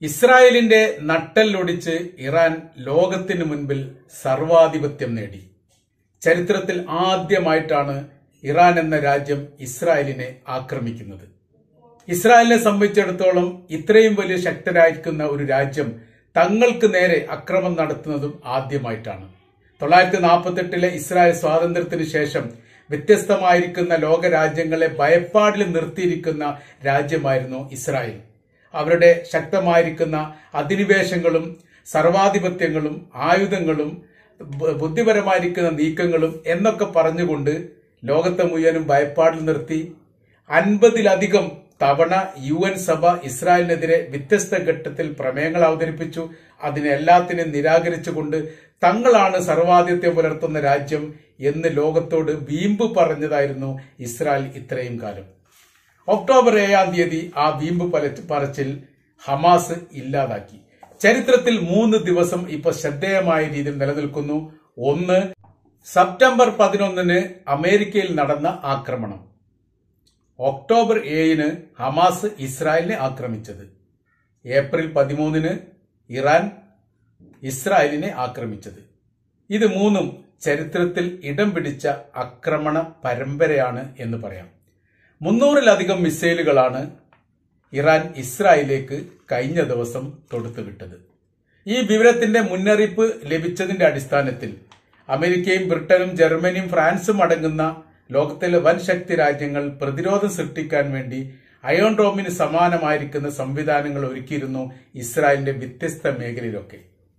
ഇസ്രായേലിന്റെ നട്ടെല്ലൊടിച്ച് ഇറാൻ ലോകത്തിന് മുൻപിൽ സർവാധിപത്യം നേടി ചരിത്രത്തിൽ ആദ്യമായിട്ടാണ് ഇറാൻ എന്ന രാജ്യം ഇസ്രായേലിനെ ആക്രമിക്കുന്നത് ഇസ്രായേലിനെ സംബന്ധിച്ചിടത്തോളം ഇത്രയും വലിയ ശക്തരായിരിക്കുന്ന ഒരു രാജ്യം തങ്ങൾക്ക് നേരെ അക്രമം നടത്തുന്നതും ആദ്യമായിട്ടാണ് തൊള്ളായിരത്തി നാൽപ്പത്തെട്ടിലെ ഇസ്രായേൽ സ്വാതന്ത്ര്യത്തിന് ശേഷം വ്യത്യസ്തമായിരിക്കുന്ന ലോകരാജ്യങ്ങളെ ഭയപ്പാടിൽ നിർത്തിയിരിക്കുന്ന രാജ്യമായിരുന്നു ഇസ്രായേൽ അവരുടെ ശക്തമായിരിക്കുന്ന അധിനിവേശങ്ങളും സർവാധിപത്യങ്ങളും ആയുധങ്ങളും ബു- ബുദ്ധിപരമായിരിക്കുന്ന നീക്കങ്ങളും എന്നൊക്കെ പറഞ്ഞുകൊണ്ട് ലോകത്തെ മുഴുവനും ഭയപ്പാടിൽ നിർത്തി അൻപതിലധികം തവണ യു എൻ സഭ ഇസ്രായേലിനെതിരെ വ്യത്യസ്ത ഘട്ടത്തിൽ പ്രമേയങ്ങൾ അവതരിപ്പിച്ചു അതിനെ എല്ലാത്തിനും നിരാകരിച്ചുകൊണ്ട് തങ്ങളാണ് സർവാധിപത്യം പുലർത്തുന്ന രാജ്യം എന്ന് ലോകത്തോട് വീമ്പ് പറഞ്ഞതായിരുന്നു ഇസ്രായേൽ ഇത്രയും കാലം ഒക്ടോബർ ഏഴാം തീയതി ആ വീമ്പ് പല- പറച്ചിൽ ഹമാസ് ഇല്ലാതാക്കി ചരിത്രത്തിൽ മൂന്ന് ദിവസം ഇപ്പൊ ശ്രദ്ധേയമായ രീതിയിൽ നിലനിൽക്കുന്നു ഒന്ന് സെപ്റ്റംബർ പതിനൊന്നിന് അമേരിക്കയിൽ നടന്ന ആക്രമണം ഒക്ടോബർ ഏഴിന് ഹമാസ് ഇസ്രായേലിനെ ആക്രമിച്ചത് ഏപ്രിൽ പതിമൂന്നിന് ഇറാൻ ഇസ്രായേലിനെ ആക്രമിച്ചത് ഇത് മൂന്നും ചരിത്രത്തിൽ ഇടം പിടിച്ച ആക്രമണ പരമ്പരയാണ് എന്ന് പറയാം മുന്നൂറിലധികം മിസൈലുകളാണ് ഇറാൻ ഇസ്രായേലിലേക്ക് കഴിഞ്ഞ ദിവസം തൊടുത്തുവിട്ടത് ഈ വിവരത്തിന്റെ മുന്നറിയിപ്പ് ലഭിച്ചതിന്റെ അടിസ്ഥാനത്തിൽ അമേരിക്കയും ബ്രിട്ടനും ജർമ്മനിയും ഫ്രാൻസും അടങ്ങുന്ന ലോകത്തിലെ വൻ ശക്തി രാജ്യങ്ങൾ പ്രതിരോധം സൃഷ്ടിക്കാൻ വേണ്ടി അയോൺ ഡോമിന് സമാനമായിരിക്കുന്ന സംവിധാനങ്ങൾ ഒരുക്കിയിരുന്നു ഇസ്രായേലിന്റെ വ്യത്യസ്ത മേഖലയിലൊക്കെ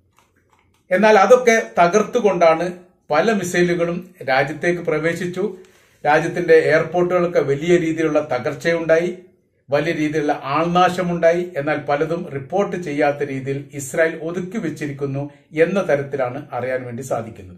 എന്നാൽ അതൊക്കെ തകർത്തുകൊണ്ടാണ് പല മിസൈലുകളും രാജ്യത്തേക്ക് പ്രവേശിച്ചു രാജ്യത്തിന്റെ എയർപോർട്ടുകൾക്ക് വലിയ രീതിയിലുള്ള തകർച്ചയുണ്ടായി വലിയ രീതിയിലുള്ള ആൾനാശമുണ്ടായി എന്നാൽ പലതും റിപ്പോർട്ട് ചെയ്യാത്ത രീതിയിൽ ഇസ്രായേൽ ഒതുക്കി വെച്ചിരിക്കുന്നു എന്ന തരത്തിലാണ് അറിയാൻ വേണ്ടി സാധിക്കുന്നത്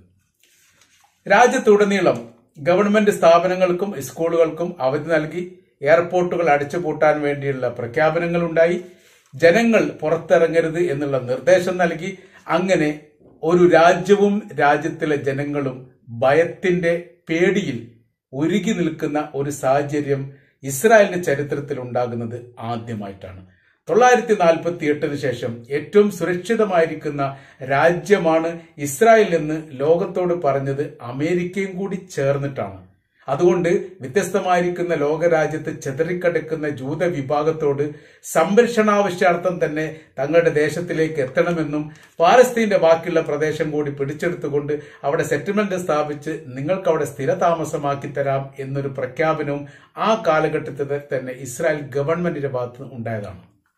രാജ്യത്തുടനീളം ഗവൺമെന്റ് സ്ഥാപനങ്ങൾക്കും സ്കൂളുകൾക്കും അവധി നൽകി എയർപോർട്ടുകൾ അടച്ചുപൂട്ടാൻ വേണ്ടിയുള്ള പ്രഖ്യാപനങ്ങൾ ഉണ്ടായി ജനങ്ങൾ പുറത്തിറങ്ങരുത് എന്നുള്ള നിർദ്ദേശം നൽകി അങ്ങനെ ഒരു രാജ്യവും രാജ്യത്തിലെ ജനങ്ങളും ഭയത്തിന്റെ പേടിയിൽ ഉരുകി നിൽക്കുന്ന ഒരു സാഹചര്യം ഇസ്രായേലിന്റെ ചരിത്രത്തിൽ ഉണ്ടാകുന്നത് ആദ്യമായിട്ടാണ് തൊള്ളായിരത്തി നാൽപ്പത്തി എട്ടിന് ശേഷം ഏറ്റവും സുരക്ഷിതമായിരിക്കുന്ന രാജ്യമാണ് ഇസ്രായേൽ എന്ന് ലോകത്തോട് പറഞ്ഞത് അമേരിക്കയും കൂടി ചേർന്നിട്ടാണ് അതുകൊണ്ട് വ്യത്യസ്തമായിരിക്കുന്ന ലോകരാജ്യത്ത് ചെതറിക്കിടക്കുന്ന ജൂത വിഭാഗത്തോട് സംരക്ഷണാവശ്യാർത്ഥം തന്നെ തങ്ങളുടെ ദേശത്തിലേക്ക് എത്തണമെന്നും പാലസ്തീന്റെ ബാക്കിയുള്ള പ്രദേശം കൂടി പിടിച്ചെടുത്തുകൊണ്ട് അവിടെ സെറ്റിൽമെന്റ് സ്ഥാപിച്ച് നിങ്ങൾക്ക് അവിടെ സ്ഥിരതാമസമാക്കി തരാം എന്നൊരു പ്രഖ്യാപനവും ആ കാലഘട്ടത്തിൽ തന്നെ ഇസ്രായേൽ ഗവൺമെന്റിന്റെ ഭാഗത്ത് ഉണ്ടായതാണ്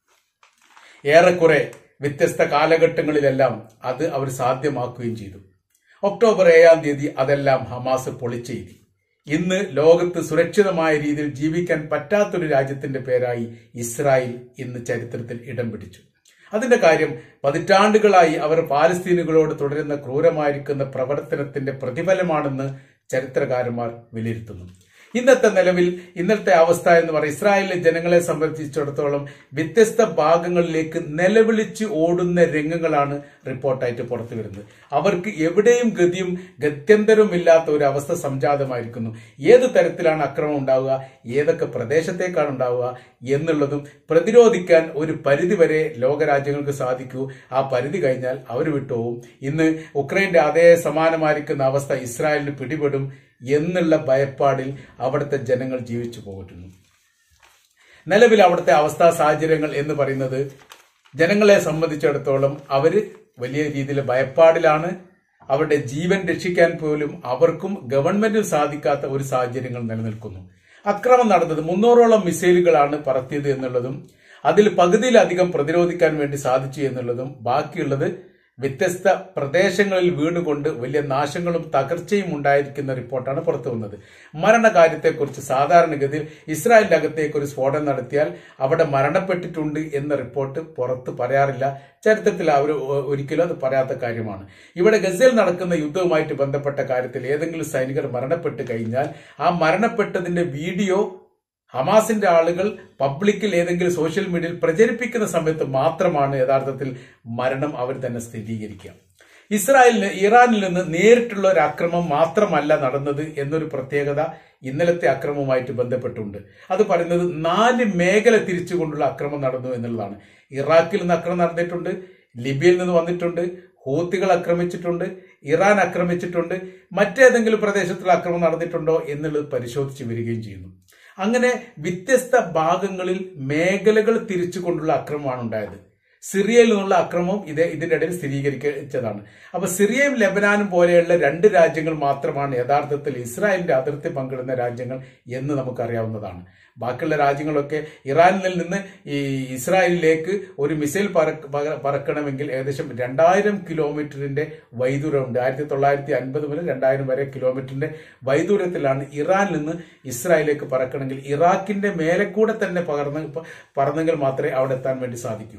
ഏറെക്കുറെ വ്യത്യസ്ത കാലഘട്ടങ്ങളിലെല്ലാം അത് അവർ സാധ്യമാക്കുകയും ചെയ്തു ഒക്ടോബർ ഏഴാം തീയതി അതെല്ലാം ഹമാസ് പൊളിച്ചെയ്തി ഇന്ന് ലോകത്ത് സുരക്ഷിതമായ രീതിയിൽ ജീവിക്കാൻ പറ്റാത്തൊരു രാജ്യത്തിന്റെ പേരായി ഇസ്രായേൽ ഇന്ന് ചരിത്രത്തിൽ ഇടം പിടിച്ചു അതിന്റെ കാര്യം പതിറ്റാണ്ടുകളായി അവർ പാലസ്തീനുകളോട് തുടരുന്ന ക്രൂരമായിരിക്കുന്ന പ്രവർത്തനത്തിന്റെ പ്രതിഫലമാണെന്ന് ചരിത്രകാരന്മാർ വിലയിരുത്തുന്നു ഇന്നത്തെ നിലവിൽ ഇന്നത്തെ അവസ്ഥ എന്ന് പറയുന്നത് ഇസ്രായേലിലെ ജനങ്ങളെ സംബന്ധിച്ചിടത്തോളം വ്യത്യസ്ത ഭാഗങ്ങളിലേക്ക് നിലവിളിച്ച് ഓടുന്ന രംഗങ്ങളാണ് റിപ്പോർട്ടായിട്ട് പുറത്തു വരുന്നത് അവർക്ക് എവിടെയും ഗതിയും ഗത്യന്തരവും ഇല്ലാത്ത ഒരു അവസ്ഥ സംജാതമായിരിക്കുന്നു ഏത് തരത്തിലാണ് അക്രമം ഉണ്ടാവുക ഏതൊക്കെ പ്രദേശത്തേക്കാണ് ഉണ്ടാവുക എന്നുള്ളതും പ്രതിരോധിക്കാൻ ഒരു പരിധിവരെ ലോകരാജ്യങ്ങൾക്ക് സാധിക്കൂ ആ പരിധി കഴിഞ്ഞാൽ അവർ വിട്ടുപോകും ഇന്ന് ഉക്രൈന്റെ അതേ സമാനമായിരിക്കുന്ന അവസ്ഥ ഇസ്രായേലിന് പിടിപെടും എന്നുള്ള ഭയപ്പാടിൽ അവിടുത്തെ ജനങ്ങൾ ജീവിച്ചു പോയിട്ടുന്നു നിലവിൽ അവിടുത്തെ അവസ്ഥാ സാഹചര്യങ്ങൾ എന്ന് പറയുന്നത് ജനങ്ങളെ സംബന്ധിച്ചിടത്തോളം അവര് വലിയ രീതിയിൽ ഭയപ്പാടിലാണ് അവരുടെ ജീവൻ രക്ഷിക്കാൻ പോലും അവർക്കും ഗവൺമെന്റിന് സാധിക്കാത്ത ഒരു സാഹചര്യങ്ങൾ നിലനിൽക്കുന്നു അക്രമം നടന്നത് മുന്നൂറോളം മിസൈലുകളാണ് പറത്തിയത് എന്നുള്ളതും അതിൽ പകുതിയിലധികം പ്രതിരോധിക്കാൻ വേണ്ടി സാധിച്ചു എന്നുള്ളതും ബാക്കിയുള്ളത് വ്യത്യസ്ത പ്രദേശങ്ങളിൽ വീണുകൊണ്ട് വലിയ നാശങ്ങളും തകർച്ചയും ഉണ്ടായിരിക്കുന്ന റിപ്പോർട്ടാണ് പുറത്തു വന്നത് മരണകാര്യത്തെക്കുറിച്ച് സാധാരണഗതിയിൽ ഇസ്രായേലിന്റെ അകത്തേക്ക് ഒരു സ്ഫോടനം നടത്തിയാൽ അവിടെ മരണപ്പെട്ടിട്ടുണ്ട് എന്ന റിപ്പോർട്ട് പുറത്ത് പറയാറില്ല ചരിത്രത്തിൽ അവർ ഒരിക്കലും അത് പറയാത്ത കാര്യമാണ് ഇവിടെ ഗസയിൽ നടക്കുന്ന യുദ്ധവുമായിട്ട് ബന്ധപ്പെട്ട കാര്യത്തിൽ ഏതെങ്കിലും സൈനികർ മരണപ്പെട്ട് കഴിഞ്ഞാൽ ആ മരണപ്പെട്ടതിന്റെ വീഡിയോ ഹമാസിന്റെ ആളുകൾ പബ്ലിക്കിൽ ഏതെങ്കിലും സോഷ്യൽ മീഡിയയിൽ പ്രചരിപ്പിക്കുന്ന സമയത്ത് മാത്രമാണ് യഥാർത്ഥത്തിൽ മരണം അവർ തന്നെ സ്ഥിരീകരിക്കുക ഇസ്രായേലിന് ഇറാനിൽ നിന്ന് നേരിട്ടുള്ള ഒരു ആക്രമണം മാത്രമല്ല നടന്നത് എന്നൊരു പ്രത്യേകത ഇന്നലത്തെ അക്രമവുമായിട്ട് ബന്ധപ്പെട്ടുണ്ട് അത് പറയുന്നത് നാല് മേഖല തിരിച്ചുകൊണ്ടുള്ള അക്രമം നടന്നു എന്നുള്ളതാണ് ഇറാഖിൽ നിന്ന് അക്രമം നടന്നിട്ടുണ്ട് ലിബിയയിൽ നിന്ന് വന്നിട്ടുണ്ട് ഹൂത്തികൾ ആക്രമിച്ചിട്ടുണ്ട് ഇറാൻ ആക്രമിച്ചിട്ടുണ്ട് മറ്റേതെങ്കിലും പ്രദേശത്തിൽ ആക്രമണം നടന്നിട്ടുണ്ടോ എന്നുള്ളത് പരിശോധിച്ച് വരികയും ചെയ്യുന്നു അങ്ങനെ വ്യത്യസ്ത ഭാഗങ്ങളിൽ മേഖലകൾ തിരിച്ചുകൊണ്ടുള്ള അക്രമമാണ് ഉണ്ടായത് സിറിയയിൽ നിന്നുള്ള അക്രമം ഇത് ഇതിന്റെ ഇടയിൽ സ്ഥിരീകരിച്ചതാണ് അപ്പൊ സിറിയയും ലെബനാനും പോലെയുള്ള രണ്ട് രാജ്യങ്ങൾ മാത്രമാണ് യഥാർത്ഥത്തിൽ ഇസ്രായേലിന്റെ അതിർത്തി പങ്കിടുന്ന രാജ്യങ്ങൾ എന്ന് നമുക്കറിയാവുന്നതാണ് ബാക്കിയുള്ള രാജ്യങ്ങളൊക്കെ ഇറാനിൽ നിന്ന് ഈ ഇസ്രായേലിലേക്ക് ഒരു മിസൈൽ പറക്ക- പക- പറക്കണമെങ്കിൽ ഏകദേശം രണ്ടായിരം കിലോമീറ്ററിന്റെ വൈദൂരമുണ്ട് ആയിരത്തി തൊള്ളായിരത്തി അൻപത് മുതൽ രണ്ടായിരം വരെ കിലോമീറ്ററിന്റെ വൈദൂരത്തിലാണ് ഇറാനിൽ നിന്ന് ഇസ്രായേലിലേക്ക് പറക്കണമെങ്കിൽ ഇറാഖിന്റെ മേലെ കൂടെ തന്നെ പകർന്ന് പറന്നെങ്കിൽ മാത്രമേ അവിടെ എത്താൻ വേണ്ടി സാധിക്കൂ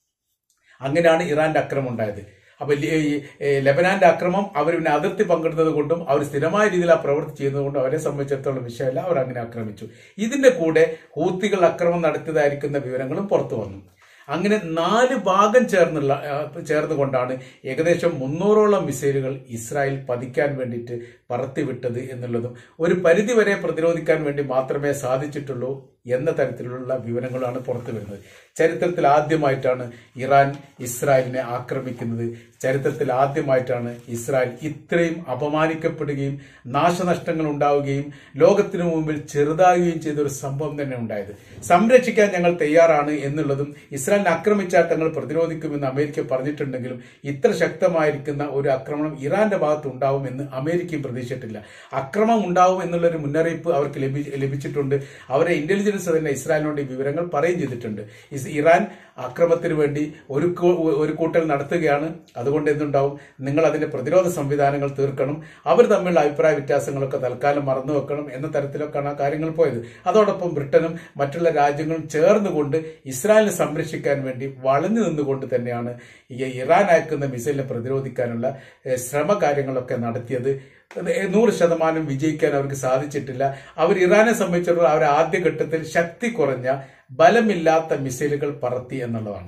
അങ്ങനെയാണ് ഇറാന്റെ അക്രമം ഉണ്ടായത് അപ്പൊ ലി- ഈ, ഏ, ലെബനാന്റെ അക്രമം അവർ പിന്നെ അതിർത്തി പങ്കിടുന്നത് കൊണ്ടും അവർ സ്ഥിരമായ രീതിയിൽ ആ പ്രവൃത്തി ചെയ്യുന്നത് കൊണ്ടും അവരെ സംബന്ധിച്ചിടത്തോളം വിഷയമല്ല അവർ അങ്ങനെ ആക്രമിച്ചു ഇതിന്റെ കൂടെ ഹൂത്തികൾ അക്രമം നടത്തിയതായിരിക്കുന്ന വിവരങ്ങളും പുറത്തു വന്നു അങ്ങനെ നാല് ഭാഗം ചേർന്നുള്ള ആ, ചേർന്നുകൊണ്ടാണ് ഏകദേശം മുന്നൂറോളം മിസൈലുകൾ ഇസ്രായേൽ പതിക്കാൻ വേണ്ടിയിട്ട് പറത്തിവിട്ടത് എന്നുള്ളതും ഒരു പരിധിവരെ പ്രതിരോധിക്കാൻ വേണ്ടി മാത്രമേ സാധിച്ചിട്ടുള്ളൂ എന്ന തരത്തിലുള്ള വിവരങ്ങളാണ് പുറത്തു വരുന്നത് ചരിത്രത്തിൽ ആദ്യമായിട്ടാണ് ഇറാൻ ഇസ്രായേലിനെ ആക്രമിക്കുന്നത് ചരിത്രത്തിൽ ആദ്യമായിട്ടാണ് ഇസ്രായേൽ ഇത്രയും അപമാനിക്കപ്പെടുകയും നാശനഷ്ടങ്ങൾ ഉണ്ടാവുകയും ലോകത്തിനു മുമ്പിൽ ചെറുതാകുകയും ചെയ്ത ഒരു സംഭവം തന്നെ ഉണ്ടായത് സംരക്ഷിക്കാൻ ഞങ്ങൾ തയ്യാറാണ് എന്നുള്ളതും ഇസ്രായേലിനെ ആക്രമിച്ചാൽ തങ്ങൾ പ്രതിരോധിക്കുമെന്ന് അമേരിക്ക പറഞ്ഞിട്ടുണ്ടെങ്കിലും ഇത്ര ശക്തമായിരിക്കുന്ന ഒരു ആക്രമണം ഇറാന്റെ ഭാഗത്ത് ഉണ്ടാവുമെന്ന് അമേരിക്കയും പ്രതീക്ഷിച്ചിട്ടില്ല അക്രമം ഉണ്ടാവും എന്നുള്ളൊരു മുന്നറിയിപ്പ് അവർക്ക് ലഭി- ലഭിച്ചിട്ടുണ്ട് അവരെ ഇന്റലിജൻസ് തന്നെ ഇസ്രായേലിനോട് ഈ വിവരങ്ങൾ പറയുകയും ചെയ്തിട്ടുണ്ട് ഇസ് ഇറാൻ അക്രമത്തിന് വേണ്ടി ഒരു കൂ- ഒരു കൂട്ടൽ നടത്തുകയാണ് അതുകൊണ്ട് എന്തുണ്ടാവും നിങ്ങൾ അതിന്റെ പ്രതിരോധ സംവിധാനങ്ങൾ തീർക്കണം അവർ തമ്മിലുള്ള അഭിപ്രായ വ്യത്യാസങ്ങളൊക്കെ തൽക്കാലം മറന്നു വെക്കണം എന്ന തരത്തിലൊക്കെയാണ് ആ കാര്യങ്ങൾ പോയത് അതോടൊപ്പം ബ്രിട്ടനും മറ്റുള്ള രാജ്യങ്ങളും ചേർന്നുകൊണ്ട് ഇസ്രായേലിനെ സംരക്ഷിക്കാൻ വേണ്ടി വളഞ്ഞു നിന്നുകൊണ്ട് തന്നെയാണ് ഈ ഇറാൻ അയക്കുന്ന മിസൈലിനെ പ്രതിരോധിക്കാനുള്ള ഏഹ്, ശ്രമകാര്യങ്ങളൊക്കെ നടത്തിയത് നൂറ് ശതമാനം വിജയിക്കാൻ അവർക്ക് സാധിച്ചിട്ടില്ല അവർ ഇറാനെ സംബന്ധിച്ചിടത്തോളം അവർ ആദ്യഘട്ടത്തിൽ ശക്തി കുറഞ്ഞ ബലമില്ലാത്ത മിസൈലുകൾ പറത്തി എന്നുള്ളതാണ്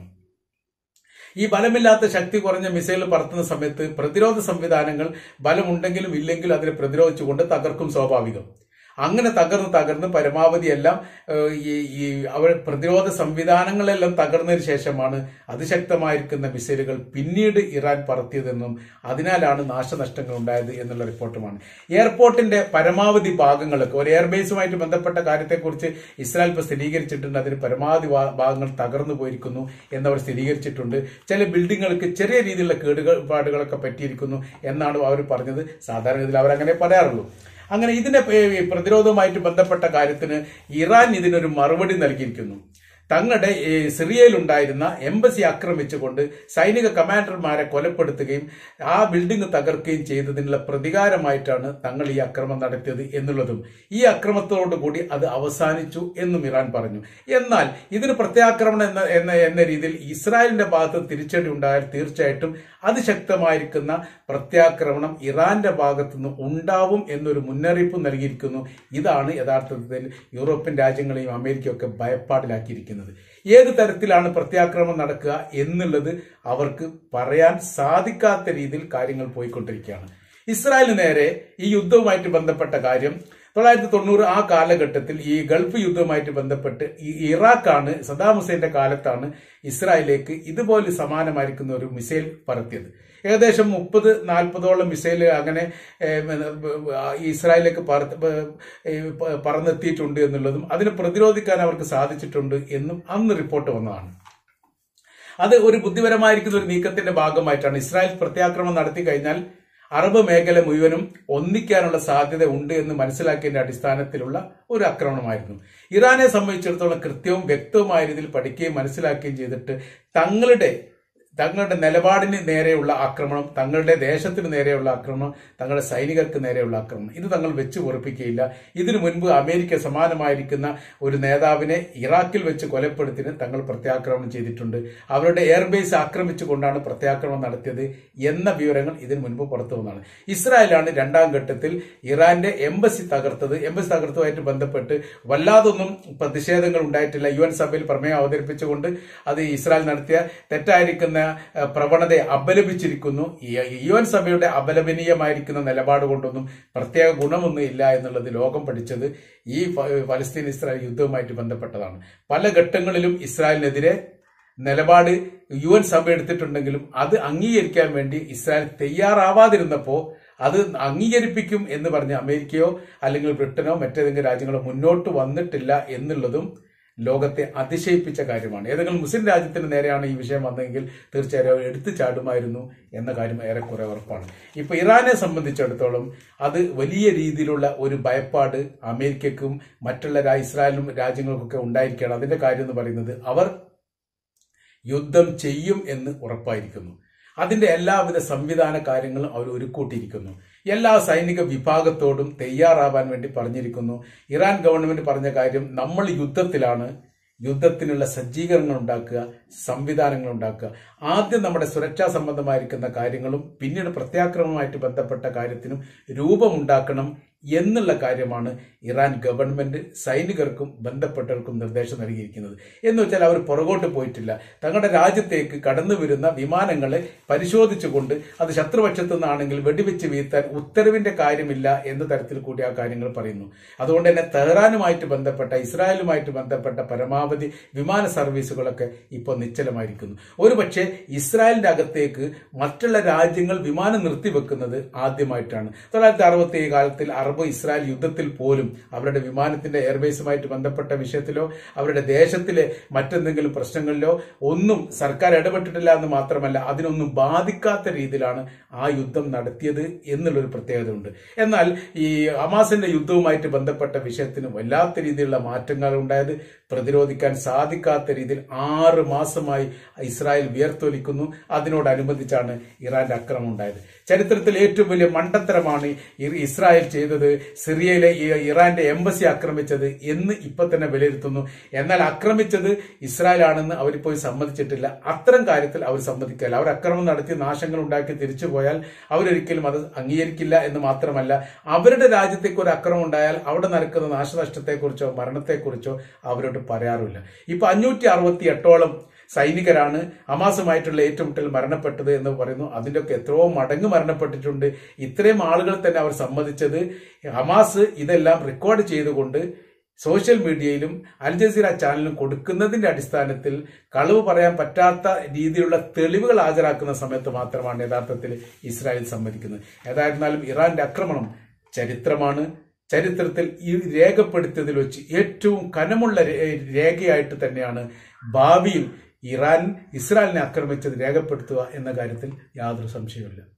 ഈ ബലമില്ലാത്ത ശക്തി കുറഞ്ഞ മിസൈൽ പറത്തുന്ന സമയത്ത് പ്രതിരോധ സംവിധാനങ്ങൾ ബലമുണ്ടെങ്കിലും ഇല്ലെങ്കിലും അതിനെ പ്രതിരോധിച്ചുകൊണ്ട് തകർക്കും സ്വാഭാവികം അങ്ങനെ തകർന്ന് തകർന്ന് പരമാവധി എല്ലാം ഏഹ്, ഈ ഈ അവർ പ്രതിരോധ സംവിധാനങ്ങളെല്ലാം തകർന്നതിന് ശേഷമാണ് അതിശക്തമായിരിക്കുന്ന മിസൈലുകൾ പിന്നീട് ഇറാൻ പറത്തിയതെന്നും അതിനാലാണ് നാശനഷ്ടങ്ങൾ ഉണ്ടായത് എന്നുള്ള റിപ്പോർട്ടുമാണ് എയർപോർട്ടിന്റെ പരമാവധി ഭാഗങ്ങളൊക്കെ ഒരു എയർബേസുമായിട്ട് ബന്ധപ്പെട്ട കാര്യത്തെക്കുറിച്ച് ഇസ്രായേൽ ഇപ്പോൾ സ്ഥിരീകരിച്ചിട്ടുണ്ട് അതിന് പരമാവധി ഭാ- ഭാഗങ്ങൾ തകർന്നു പോയിരിക്കുന്നു എന്നവർ സ്ഥിരീകരിച്ചിട്ടുണ്ട് ചില ബിൽഡിങ്ങുകൾക്ക് ചെറിയ രീതിയിലുള്ള കേടുപാടുകളൊക്കെ പറ്റിയിരിക്കുന്നു എന്നാണ് അവർ പറഞ്ഞത് സാധാരണ ഇതിൽ അവരങ്ങനെ പറയാറുള്ളൂ അങ്ങനെ ഇതിനെ ഏ, പ്രതിരോധവുമായിട്ട് ബന്ധപ്പെട്ട കാര്യത്തിന് ഇറാൻ ഇതിനൊരു മറുപടി നൽകിയിരിക്കുന്നു തങ്ങളുടെ ഏ, സിറിയയിലുണ്ടായിരുന്ന എംബസി ആക്രമിച്ചുകൊണ്ട് സൈനിക കമാൻഡർമാരെ കൊലപ്പെടുത്തുകയും ആ ബിൽഡിംഗ് തകർക്കുകയും ചെയ്തതിനുള്ള പ്രതികാരമായിട്ടാണ് തങ്ങൾ ഈ അക്രമം നടത്തിയത് എന്നുള്ളതും ഈ അക്രമത്തോടുകൂടി അത് അവസാനിച്ചു എന്നും ഇറാൻ പറഞ്ഞു എന്നാൽ ഇതിന് പ്രത്യാക്രമണം എന്ന എന്ന എന്ന രീതിയിൽ ഇസ്രായേലിന്റെ ഭാഗത്ത് തിരിച്ചടി ഉണ്ടായാൽ തീർച്ചയായിട്ടും അതിശക്തമായിരിക്കുന്ന പ്രത്യാക്രമണം ഇറാന്റെ ഭാഗത്തുനിന്ന് ഉണ്ടാവും എന്നൊരു മുന്നറിയിപ്പ് നൽകിയിരിക്കുന്നു ഇതാണ് യഥാർത്ഥത്തിൽ യൂറോപ്യൻ രാജ്യങ്ങളെയും അമേരിക്കയും ഒക്കെ ഭയപ്പാടിലാക്കിയിരിക്കുന്നത് ഏത് തരത്തിലാണ് പ്രത്യാക്രമണം നടക്കുക എന്നുള്ളത് അവർക്ക് പറയാൻ സാധിക്കാത്ത രീതിയിൽ കാര്യങ്ങൾ പോയിക്കൊണ്ടിരിക്കുകയാണ് ഇസ്രായേലിന് നേരെ ഈ യുദ്ധവുമായിട്ട് ബന്ധപ്പെട്ട കാര്യം തൊള്ളായിരത്തി തൊണ്ണൂറ് ആ കാലഘട്ടത്തിൽ ഈ ഗൾഫ് യുദ്ധവുമായിട്ട് ബന്ധപ്പെട്ട് ഈ ഇറാഖാണ് സദാം ഹുസൈന്റെ കാലത്താണ് ഇസ്രായേലിലേക്ക് ഇതുപോലെ സമാനമായിരിക്കുന്ന ഒരു മിസൈൽ പറത്തിയത് ഏകദേശം മുപ്പത് നാൽപ്പതോളം മിസൈൽ അങ്ങനെ ഏം, ആ, ഇസ്രായേലിലേക്ക് പറ- ഏ, പ- പറന്നെത്തിയിട്ടുണ്ട് എന്നുള്ളതും അതിനെ പ്രതിരോധിക്കാൻ അവർക്ക് സാധിച്ചിട്ടുണ്ട് എന്നും അന്ന് റിപ്പോർട്ട് വന്നതാണ് അത് ഒരു ബുദ്ധിപരമായിരിക്കുന്ന ഒരു നീക്കത്തിന്റെ ഭാഗമായിട്ടാണ് ഇസ്രായേൽ പ്രത്യാക്രമണം നടത്തി കഴിഞ്ഞാൽ അറബ് മേഖല മുഴുവനും ഒന്നിക്കാനുള്ള സാധ്യത ഉണ്ട് എന്ന് മനസ്സിലാക്കിയതിന്റെ അടിസ്ഥാനത്തിലുള്ള ഒരു ആക്രമണമായിരുന്നു ഇറാനെ സംബന്ധിച്ചിടത്തോളം കൃത്യവും വ്യക്തവുമായ രീതിയിൽ പഠിക്കുകയും മനസ്സിലാക്കുകയും ചെയ്തിട്ട് തങ്ങളുടെ തങ്ങളുടെ നിലപാടിന് നേരെയുള്ള ആക്രമണം തങ്ങളുടെ ദേശത്തിന് നേരെയുള്ള ആക്രമണം തങ്ങളുടെ സൈനികർക്ക് നേരെയുള്ള ആക്രമണം ഇത് തങ്ങൾ വെച്ച് ഉറപ്പിക്കുകയില്ല ഇതിനു മുൻപ് അമേരിക്ക സമാനമായിരിക്കുന്ന ഒരു നേതാവിനെ ഇറാഖിൽ വെച്ച് കൊലപ്പെടുത്തിന് തങ്ങൾ പ്രത്യാക്രമണം ചെയ്തിട്ടുണ്ട് അവരുടെ എയർബേസ് ആക്രമിച്ചുകൊണ്ടാണ് പ്രത്യാക്രമണം നടത്തിയത് എന്ന വിവരങ്ങൾ ഇതിനു മുൻപ് പുറത്തു വന്നതാണ് ഇസ്രായേലാണ് രണ്ടാം ഘട്ടത്തിൽ ഇറാന്റെ എംബസി തകർത്തത് എംബസി തകർത്തതുമായിട്ട് ബന്ധപ്പെട്ട് വല്ലാതൊന്നും പ്രതിഷേധങ്ങൾ ഉണ്ടായിട്ടില്ല യു എൻ സഭയിൽ പ്രമേയം അവതരിപ്പിച്ചുകൊണ്ട് അത് ഇസ്രായേൽ നടത്തിയ തെറ്റായിരിക്കുന്ന ഏഹ്, പ്രവണതയെ അപലപിച്ചിരിക്കുന്നു ഈ- യു എൻ സഭയുടെ അപലപനീയമായിരിക്കുന്ന നിലപാട് കൊണ്ടൊന്നും പ്രത്യേക ഗുണമൊന്നും ഇല്ല എന്നുള്ളത് ലോകം പഠിച്ചത് ഈ ഫ- ഫലസ്തീൻ ഇസ്രായേൽ യുദ്ധവുമായിട്ട് ബന്ധപ്പെട്ടതാണ് പല ഘട്ടങ്ങളിലും ഇസ്രായേലിനെതിരെ നിലപാട് യു എൻ സഭ എടുത്തിട്ടുണ്ടെങ്കിലും അത് അംഗീകരിക്കാൻ വേണ്ടി ഇസ്രായേൽ തയ്യാറാവാതിരുന്നപ്പോൾ അത് അംഗീകരിപ്പിക്കും എന്ന് പറഞ്ഞ് അമേരിക്കയോ അല്ലെങ്കിൽ ബ്രിട്ടനോ മറ്റേതെങ്കിലും രാജ്യങ്ങളോ മുന്നോട്ട് വന്നിട്ടില്ല എന്നുള്ളതും ലോകത്തെ അതിശയിപ്പിച്ച കാര്യമാണ് ഏതെങ്കിലും മുസ്ലിം രാജ്യത്തിന് നേരെയാണ് ഈ വിഷയം വന്നതെങ്കിൽ തീർച്ചയായും എടുത്തു ചാടുമായിരുന്നു എന്ന കാര്യം ഏറെക്കുറെ ഉറപ്പാണ് ഇപ്പൊ ഇറാനെ സംബന്ധിച്ചിടത്തോളം അത് വലിയ രീതിയിലുള്ള ഒരു ഭയപ്പാട് അമേരിക്കക്കും മറ്റുള്ള രാ- ഇസ്രായേലിനും രാജ്യങ്ങൾക്കൊക്കെ ഉണ്ടായിരിക്കുകയാണ് അതിന്റെ കാര്യം എന്ന് പറയുന്നത് അവർ യുദ്ധം ചെയ്യും എന്ന് ഉറപ്പായിരിക്കുന്നു അതിന്റെ എല്ലാവിധ സംവിധാന കാര്യങ്ങളും അവർ ഒരുക്കൂട്ടിയിരിക്കുന്നു എല്ലാ സൈനിക വിഭാഗത്തോടും തയ്യാറാവാൻ വേണ്ടി പറഞ്ഞിരിക്കുന്നു ഇറാൻ ഗവൺമെന്റ് പറഞ്ഞ കാര്യം നമ്മൾ യുദ്ധത്തിലാണ് യുദ്ധത്തിനുള്ള സജ്ജീകരണങ്ങൾ ഉണ്ടാക്കുക സംവിധാനങ്ങൾ ഉണ്ടാക്കുക ആദ്യം നമ്മുടെ സുരക്ഷാ സംബന്ധമായിരിക്കുന്ന കാര്യങ്ങളും പിന്നീട് പ്രത്യാക്രമണവുമായിട്ട് ബന്ധപ്പെട്ട കാര്യത്തിനും രൂപമുണ്ടാക്കണം എന്നുള്ള കാര്യമാണ് ഇറാൻ ഗവൺമെന്റ് സൈനികർക്കും ബന്ധപ്പെട്ടവർക്കും നിർദ്ദേശം നൽകിയിരിക്കുന്നത് എന്ന് വെച്ചാൽ അവർ പുറകോട്ട് പോയിട്ടില്ല തങ്ങളുടെ രാജ്യത്തേക്ക് കടന്നു വരുന്ന വിമാനങ്ങളെ പരിശോധിച്ചുകൊണ്ട് അത് ശത്രുപക്ഷത്തു നിന്നാണെങ്കിൽ വെടിവെച്ച് വീഴ്ത്താൻ ഉത്തരവിന്റെ കാര്യമില്ല എന്ന തരത്തിൽ കൂടി ആ കാര്യങ്ങൾ പറയുന്നു അതുകൊണ്ട് തന്നെ തെഹ്റാനുമായിട്ട് ബന്ധപ്പെട്ട ഇസ്രായേലുമായിട്ട് ബന്ധപ്പെട്ട പരമാവധി വിമാന സർവീസുകളൊക്കെ ഇപ്പോൾ നിശ്ചലമായിരിക്കുന്നു ഒരുപക്ഷെ ഇസ്രായേലിന്റെ അകത്തേക്ക് മറ്റുള്ള രാജ്യങ്ങൾ വിമാനം നിർത്തിവെക്കുന്നത് ആദ്യമായിട്ടാണ് തൊള്ളായിരത്തി അറുപത്തി ഏഴ് കാലത്തിൽ അറബ് ഇസ്രായേൽ യുദ്ധത്തിൽ പോലും അവരുടെ വിമാനത്തിന്റെ എയർബേസുമായിട്ട് ബന്ധപ്പെട്ട വിഷയത്തിലോ അവരുടെ ദേശത്തിലെ മറ്റെന്തെങ്കിലും പ്രശ്നങ്ങളിലോ ഒന്നും സർക്കാർ ഇടപെട്ടിട്ടില്ല എന്ന് മാത്രമല്ല അതിനൊന്നും ബാധിക്കാത്ത രീതിയിലാണ് ആ യുദ്ധം നടത്തിയത് എന്നുള്ളൊരു പ്രത്യേകത ഉണ്ട് എന്നാൽ ഈ ഹമാസിന്റെ യുദ്ധവുമായിട്ട് ബന്ധപ്പെട്ട വിഷയത്തിന് വല്ലാത്ത രീതിയിലുള്ള മാറ്റങ്ങൾ ഉണ്ടായത് പ്രതിരോധിക്കാൻ സാധിക്കാത്ത രീതിയിൽ ആറ് മാസമായി ഇസ്രായേൽ വിയർത്തൊലിക്കുന്നു അതിനോടനുബന്ധിച്ചാണ് ഇറാന്റെ ആക്രമണം ഉണ്ടായത് ചരിത്രത്തിൽ ഏറ്റവും വലിയ മണ്ടത്തരമാണ് ഇ- ഇസ്രായേൽ ചെയ്തത് സിറിയയിലെ ഈ ഇറാന്റെ എംബസി ആക്രമിച്ചത് എന്ന് ഇപ്പൊ തന്നെ വിലയിരുത്തുന്നു എന്നാൽ ആക്രമിച്ചത് ഇസ്രായേൽ ആണെന്ന് അവരിപ്പോയി സമ്മതിച്ചിട്ടില്ല അത്തരം കാര്യത്തിൽ അവർ സമ്മതിക്കില്ല അവർ അക്രമം നടത്തി നാശങ്ങൾ ഉണ്ടാക്കി തിരിച്ചു പോയാൽ അവരൊരിക്കലും അത് അംഗീകരിക്കില്ല എന്ന് മാത്രമല്ല അവരുടെ രാജ്യത്തേക്ക് ഒരു അക്രമം ഉണ്ടായാൽ അവിടെ നടക്കുന്ന നാശനഷ്ടത്തെക്കുറിച്ചോ മരണത്തെക്കുറിച്ചോ അവരോട് പറയാറില്ല ഇപ്പൊ അഞ്ഞൂറ്റി അറുപത്തി എട്ടോളം സൈനികരാണ് ഹമാസുമായിട്ടുള്ള ഏറ്റുമുട്ടൽ മരണപ്പെട്ടത് എന്ന് പറയുന്നു അതിന്റെ ഒക്കെ എത്രയോ മടങ്ങ് മരണപ്പെട്ടിട്ടുണ്ട് ഇത്രയും ആളുകൾ തന്നെ അവർ സമ്മതിച്ചത് ഹമാസ് ഇതെല്ലാം റെക്കോർഡ് ചെയ്തുകൊണ്ട് സോഷ്യൽ മീഡിയയിലും അൽ ജസീറ ചാനലിലും കൊടുക്കുന്നതിന്റെ അടിസ്ഥാനത്തിൽ കളവ് പറയാൻ പറ്റാത്ത രീതിയിലുള്ള തെളിവുകൾ ഹാജരാക്കുന്ന സമയത്ത് മാത്രമാണ് യഥാർത്ഥത്തിൽ ഇസ്രായേൽ സമ്മതിക്കുന്നത് ഏതായിരുന്നാലും ഇറാന്റെ ആക്രമണം ചരിത്രമാണ് ചരിത്രത്തിൽ ഈ രേഖപ്പെടുത്തിയതിൽ വെച്ച് ഏറ്റവും കനമുള്ള രേ- രേഖയായിട്ട് തന്നെയാണ് ഭാവിയിൽ ഇറാൻ ഇസ്രായേലിനെ ആക്രമിച്ചത് രേഖപ്പെടുത്തുക എന്ന കാര്യത്തിൽ യാതൊരു സംശയവുമില്ല